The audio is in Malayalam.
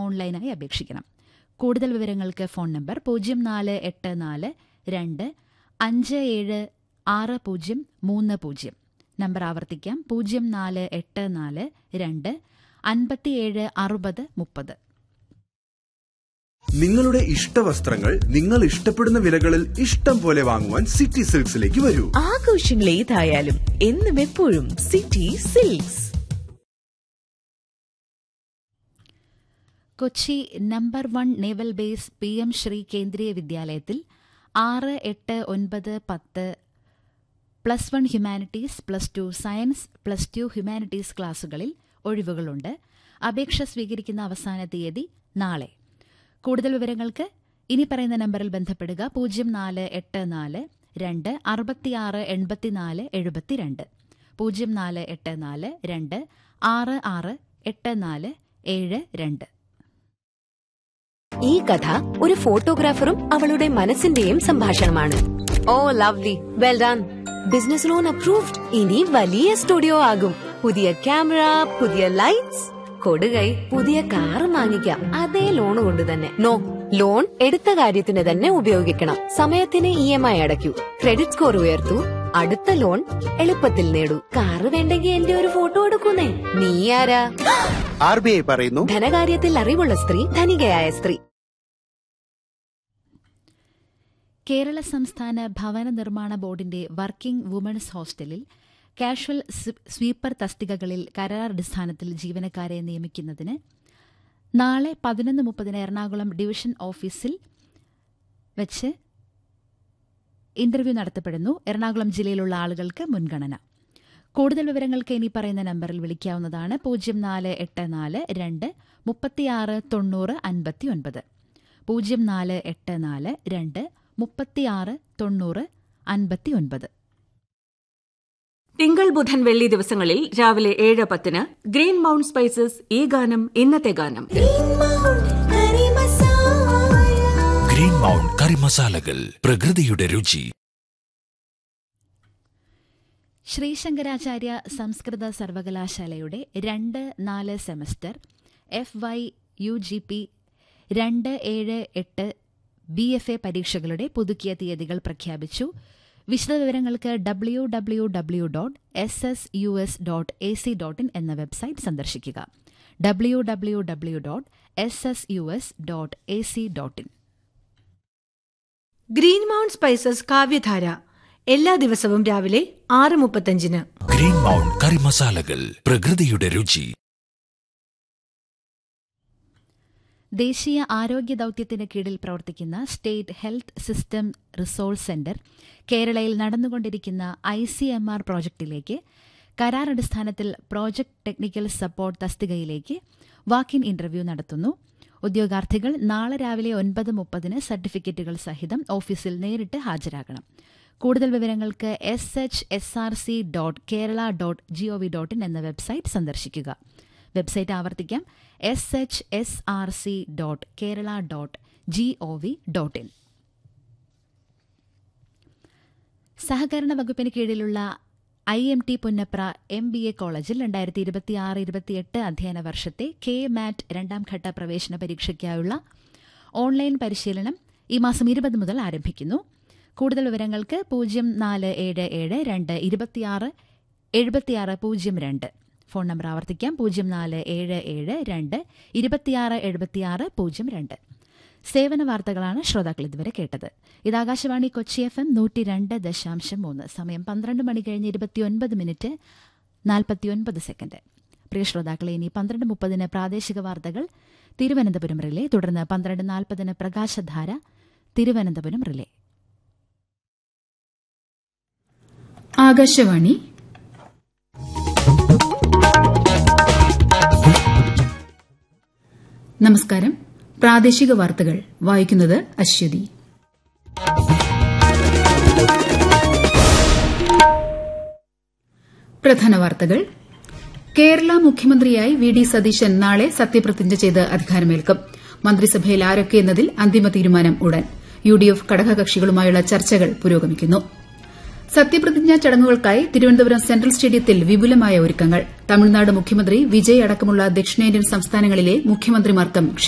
ഓൺലൈനായി അപേക്ഷിക്കണം കൂടുതൽ വിവരങ്ങൾക്ക് ഫോൺ നമ്പർ പൂജ്യം നാല് എട്ട് നാല് രണ്ട് അഞ്ച് ഏഴ് ആറ് പൂജ്യം മൂന്ന് പൂജ്യം നമ്പർ ആവർത്തിക്കാം പൂജ്യം നാല് എട്ട് നാല് രണ്ട് അൻപത്തിയേഴ് അറുപത് മുപ്പത് നിങ്ങളുടെ ഇഷ്ടവസ്ത്രങ്ങൾ നിങ്ങൾ ഇഷ്ടപ്പെടുന്ന വിലകളിൽ ഇഷ്ടം പോലെ വാങ്ങുവാൻ സിറ്റി സിൽക്സിലേക്ക് വരൂ ആഘോഷങ്ങൾ ഏതായാലും എന്നും എപ്പോഴും city silks Kochi number one naval base P M Shri Kendriya വിദ്യാലയത്തിൽ ആറ് എട്ട് ഒൻപത് പത്ത് plus one humanities plus two science plus two humanities ക്ലാസുകളിൽ ഒഴിവുകളുണ്ട് അപേക്ഷ സ്വീകരിക്കുന്ന അവസാന തീയതി നാളെ കൂടുതൽ വിവരങ്ങൾക്ക് ഇനി പറയുന്ന നമ്പറിൽ ബന്ധപ്പെടുക പൂജ്യം നാല് എട്ട് നാല് രണ്ട് അറുപത്തിയാറ് എൺപത്തിനാല് എഴുപത്തിരണ്ട് പൂജ്യം നാല് എട്ട് നാല് രണ്ട് ആറ് ആറ് എട്ട് നാല് ഏഴ് രണ്ട് ഈ കഥ ഒരു ഫോട്ടോഗ്രാഫറും അവളുടെ മനസ്സിന്റെയും സംഭാഷണമാണ് oh lovely well done business loan approved ഇനി വലിയ സ്റ്റുഡിയോ ആകും പുതിയ ക്യാമറ പുതിയ ലൈറ്റ്സ് കൊടുകൈ പുതിയ കാർ വാങ്ങിക്കാം അതേ ലോൺ കൊണ്ട് തന്നെ നോ ലോൺ എടുത്ത കാര്യത്തിന് തന്നെ ഉപയോഗിക്കണം സമയത്തിന് ഇ എം ഐ അടയ്ക്കൂ ക്രെഡിറ്റ് സ്കോർ ഉയർത്തൂ അടുത്ത ലോൺ എളുപ്പത്തിൽ നേടൂ കാറ് വേണ്ടെങ്കിൽ എന്റെ ഒരു ഫോട്ടോ എടുക്കുന്നേ നീ ആരാ ആർ ബി ഐ പറയുന്നു ധനകാര്യത്തിൽ അറിവുള്ള സ്ത്രീ ധനികയായ സ്ത്രീ കേരള സംസ്ഥാന ഭവന നിർമ്മാണ ബോർഡിന്റെ വർക്കിംഗ് വുമൺസ് ഹോസ്റ്റലിൽ കാഷ്വൽ സ് സ്വീപ്പർ തസ്തികകളിൽ കരാറടിസ്ഥാനത്തിൽ ജീവനക്കാരെ നിയമിക്കുന്നതിന് നാളെ പതിനൊന്ന് മുപ്പതിന് എറണാകുളം ഡിവിഷൻ ഓഫീസിൽ വെച്ച് ഇന്റർവ്യൂ നടത്തപ്പെടുന്നു എറണാകുളം ജില്ലയിലുള്ള ആളുകൾക്ക് മുൻഗണന കൂടുതൽ വിവരങ്ങൾക്ക് ഇനി പറയുന്ന നമ്പറിൽ വിളിക്കാവുന്നതാണ് പൂജ്യം നാല് എട്ട് നാല് രണ്ട് മുപ്പത്തിയാറ് തൊണ്ണൂറ് അൻപത്തി ഒൻപത് പൂജ്യം നാല് എട്ട് നാല് രണ്ട് മുപ്പത്തിയാറ് തൊണ്ണൂറ് അൻപത്തി ഒൻപത് തിങ്കൾ ബുധൻ വെള്ളി ദിവസങ്ങളിൽ രാവിലെ ഏഴ് പത്തിന് ഗ്രീൻ മൗണ്ട് സ്പൈസസ് ഈ ഗാനം ഇന്നത്തെ ഗാനം ഗ്രീൻ മൗണ്ട് കറി മസാലകൾ പ്രകൃതിയുടെ രുചി ശ്രീശങ്കരാചാര്യ സംസ്കൃത സർവകലാശാലയുടെ രണ്ട് നാല് semester F Y U G P രണ്ട് ഏഴ് എട്ട് ബി എഫ് എ പരീക്ഷകളുടെ പുതുക്കിയ തീയതികൾ പ്രഖ്യാപിച്ചു വിശദവിവരങ്ങൾക്ക് W W W dot S S U S dot A C dot in എന്ന വെബ്സൈറ്റ് സന്ദർശിക്കുക W W W dot S S U S dot A C dot in green mount spices Kavyadhara എല്ലാ ദിവസവും രാവിലെ ആറ് മുപ്പത്തഞ്ചിന് ഗ്രീൻ മൗണ്ട് കറി മസാലകൾ പ്രകൃതിയുടെ രുചി ദേശീയ ആരോഗ്യ ദൌത്യത്തിന് കീഴിൽ പ്രവർത്തിക്കുന്ന state health system resource centre കേരളയിൽ നടന്നുകൊണ്ടിരിക്കുന്ന ഐ സി എം ആർ പ്രോജക്റ്റിലേക്ക് കരാറടിസ്ഥാനത്തിൽ പ്രോജക്ട് ടെക്നിക്കൽ സപ്പോർട്ട് തസ്തികയിലേക്ക് വാക്കിൻ ഇന്റർവ്യൂ നടത്തുന്നു ഉദ്യോഗാർത്ഥികൾ നാളെ രാവിലെ ഒൻപത് മുപ്പതിന് സർട്ടിഫിക്കറ്റുകൾ സഹിതം ഓഫീസിൽ നേരിട്ട് ഹാജരാകണം കൂടുതൽ വിവരങ്ങൾക്ക് S H S R C dot Kerala dot gov dot in എന്ന വെബ്സൈറ്റ് സന്ദർശിക്കുക വെബ്സൈറ്റ് ആവർത്തിക്കാം S H S R C dot Kerala dot G O V dot in സഹകരണ വകുപ്പിന് കീഴിലുള്ള I M T Punnapra M B A കോളേജിൽ രണ്ടായിരത്തി ഇരുപത്തിയാറ് ഇരുപത്തിയെട്ട് അധ്യയന വർഷത്തെ കെ മാറ്റ് രണ്ടാം ഘട്ട പ്രവേശന പരീക്ഷയ്ക്കായുള്ള ഓൺലൈൻ പരിശീലനം ഈ മാസം ഇരുപത് മുതൽ ആരംഭിക്കുന്നു കൂടുതൽ വിവരങ്ങൾക്ക് പൂജ്യം നാല് ഏഴ് ഏഴ് രണ്ട് ഇരുപത്തിയാറ് എഴുപത്തിയാറ് പൂജ്യം രണ്ട് ഫോൺ നമ്പർ ആവർത്തിക്കാം പൂജ്യം നാല് ഏഴ് ഏഴ് രണ്ട് ഇരുപത്തിയാറ് എഴുപത്തിയാറ് പൂജ്യം രണ്ട് സേവന വാർത്തകളാണ് ശ്രോതാക്കൾ ഇതുവരെ കേട്ടത് ഇത് ആകാശവാണി കൊച്ചി എഫ് എം നൂറ്റി രണ്ട് ദശാംശം മൂന്ന് സമയം പന്ത്രണ്ട് മണി കഴിഞ്ഞ് ഇരുപത്തിയൊൻപത് മിനിറ്റ് നാൽപ്പത്തിയൊൻപത് സെക്കൻഡ് പ്രിയ ശ്രോതാക്കളെ ഇനി പന്ത്രണ്ട് മുപ്പതിന് പ്രാദേശിക വാർത്തകൾ തിരുവനന്തപുരം റിലേ തുടർന്ന് പന്ത്രണ്ട് നാൽപ്പതിന് പ്രകാശധാര തിരുവനന്തപുരം റിലേ ആകാശവാണി നമസ്കാരം പ്രാദേശിക വാർത്തകൾ വായിക്കുന്നത് അശ്വതി പ്രധാന വാർത്തകൾ കേരള മുഖ്യമന്ത്രിയായി വി ഡി സതീശൻ നാളെ സത്യപ്രതിജ്ഞ ചെയ്ത് അധികാരമേൽക്കും മന്ത്രിസഭയിൽ ആരൊക്കെ എന്നതിൽ അന്തിമ തീരുമാനം ഉടൻ യു ഡി എഫ് ഘടകകക്ഷികളുമായുള്ള ചർച്ചകൾ പുരോഗമിക്കുന്നു സത്യപ്രതിജ്ഞാ ചടങ്ങുകൾക്കായി തിരുവനന്തപുരം സെൻട്രൽ സ്റ്റേഡിയത്തിൽ വിപുലമായ ഒരുക്കങ്ങൾ തമിഴ്നാട് മുഖ്യമന്ത്രി വിജയ് അടക്കമുള്ള ദക്ഷിണേന്ത്യൻ സംസ്ഥാനങ്ങളിലെ മുഖ്യമന്ത്രിമാർക്കും